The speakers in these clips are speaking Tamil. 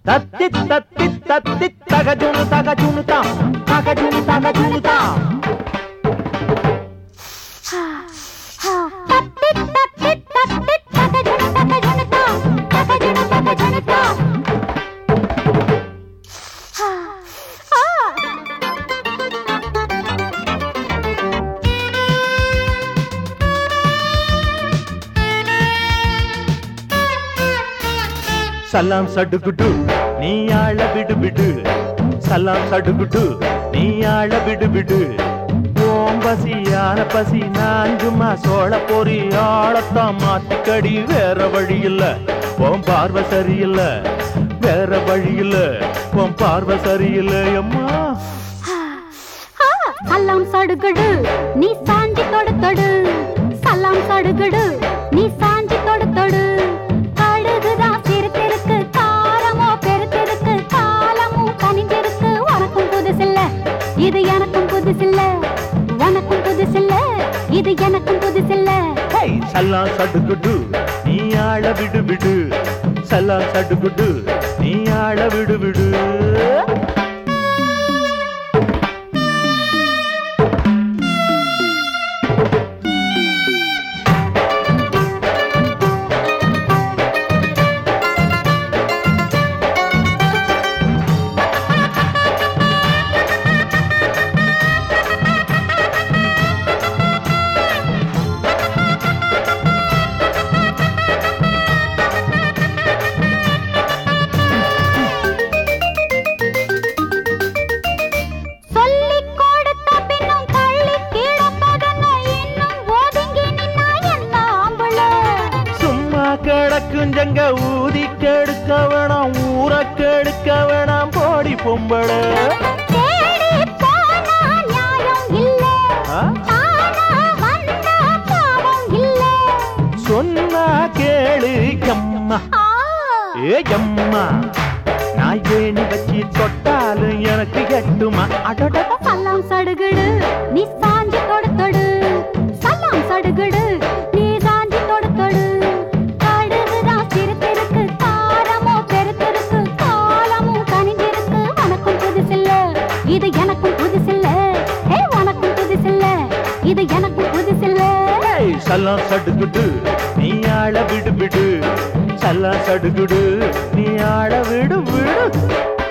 தத்தி தத்தி தத்தி தகஜுனு தகஜுனு தாம் தகஜுனு தகஜுனு தாம் தத்தி தத்தி தத்தி தகஜுனு தகஜுனு தா தகஜுனு தகஜுனு தா ஆ சலாம் சடுகுடு நீ ஆள விடு விடு சலாம் சடுகுடு நீ ஆள விடு விடு ஓம் பசி யார பசி நான் சும்மா சோழ பொறி ஆளத்தான் மாத்திக்கடி வேற வழி இல்ல ஓம் பார்வை சரியில்ல வேற வழி இல்ல உன் பார்வை சரியில்ல அம்மா சலாம் சடுகுடு நீ சாஞ்சி தொடு தொடு சலாம் சடுகுடு நீ சாஞ்சி தொடு தொடு கடுகுதான் சிறுத்திருக்கு காரமோ பெருத்திருக்கு காலமும் கனிஞ்சிருக்கு உனக்கும் புதுசில்ல இது எனக்கும் புதுசில்ல உனக்கும் புதுசில்ல இது எனக்கும் புதுசில்ல ஹேய் சலாம் சடுகுடு நீ ஆள விடு விடு சலாம் சடுகுடு நீ ஆள விடு விடு சொல்லிக் கொடுத்த பின்னும் தள்ளி கிடப்பதென்ன இன்னும் ஒதுங்கி நின்னா என்ன ஆம்பள சும்மா கிடக்குஞ்சங்க ஊதி கெடுக்க வேணாம் ஊற கெடுக்க வேணாம் போடி பொம்பள தேடி போனா நியாயம் இல்ல ஆ? தானா வந்தா பாவம் இல்ல சொன்னா கேளு எம்மா ஆ, ஏ எம்மா நான் ஏணி வச்சு தொட்டாலும் எனக்கு எட்டுமா அடட சல்லாம் சடுகுடு நீ சாஞ்சி தொடு தொடு சல்லாம் சடுகுடு நீ சாஞ்சி தொடு தொடு கடுகுதான் சிறுத்திருக்கு காரமோ பெருத்திருக்கு காலமும் கனிஞ்சிருக்கு உனக்கும் புதுசில்ல இது எனக்கும் புதுசில்ல ஏ உனக்கும் புதுசில்ல இது எனக்கும் புதுசில்ல ஏய், சல்லாம் சடுகுடு நீ ஆள விடு விடு சல்லாம் சடுகுடு நீ ஆள விடு விடு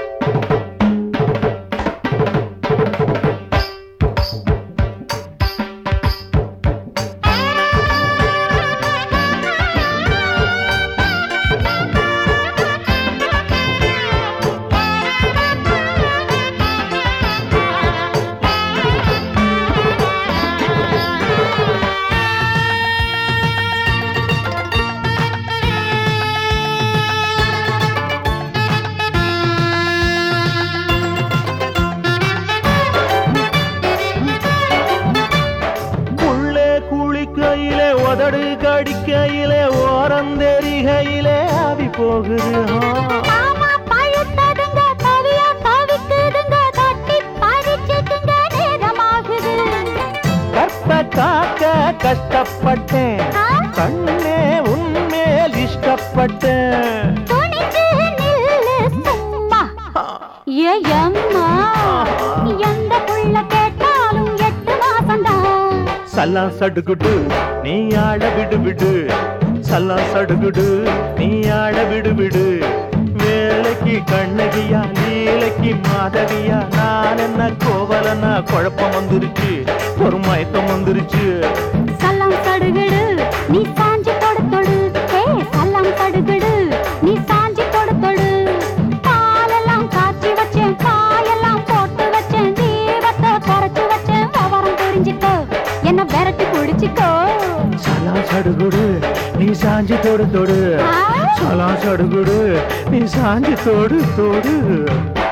உள்ளே குளிக்கையிலே உதடு கடிக்கையிலே ஓரந்தெரிகையிலே ஆவி போகுது ஆ. ஆமா பழுத்ததுங்க தவியா தவிக்குதுங்க தட்டி பறிச்சுக்குங்க நேரமாகுது கற்ப காக்க கஷ்டப்பட்டேன் ஆ? கண்ணே உன்மேல் இஷ்டப்பட்டேன் துணிஞ்சு நில்லு சும்மா ஏ அம்மா எந்த புள்ள கேட்டாலும் எட்டு மாசம்தான் சல்லாம் சடுகுடு நீ ஆட விடு விடு சல்லாம் சடுகுடு நீ ஆட விடு விடு வேலைக்கு கண்ணகியா நீலைக்கு மாதவியா நான் என்ன கோவலனா குழப்பம் வந்துருச்சு ஒரு மயக்கம் வந்துருச்சு சல்லாம் சடுகுடு நீ சாஞ்சி தொடு தொடு ஏ சல்லாம் சடுகுடு நீ சாஞ்சி தொடு தொடு பாலெல்லாம் காய்ச்சி வச்சேன் காயெல்லாம் போட்டு வச்சேன் தீபத்தை குறைச்சு வச்சேன் விவரம் தெரிஞ்சுக்கோ என்ன விரட்டி குடிச்சுக்கோ சலாம் சடுகுடு நீ சாஞ்சி தொடு தொடு ஆ? சலாம் சடுகுடு நீ சாஞ்சி தொடு தொடு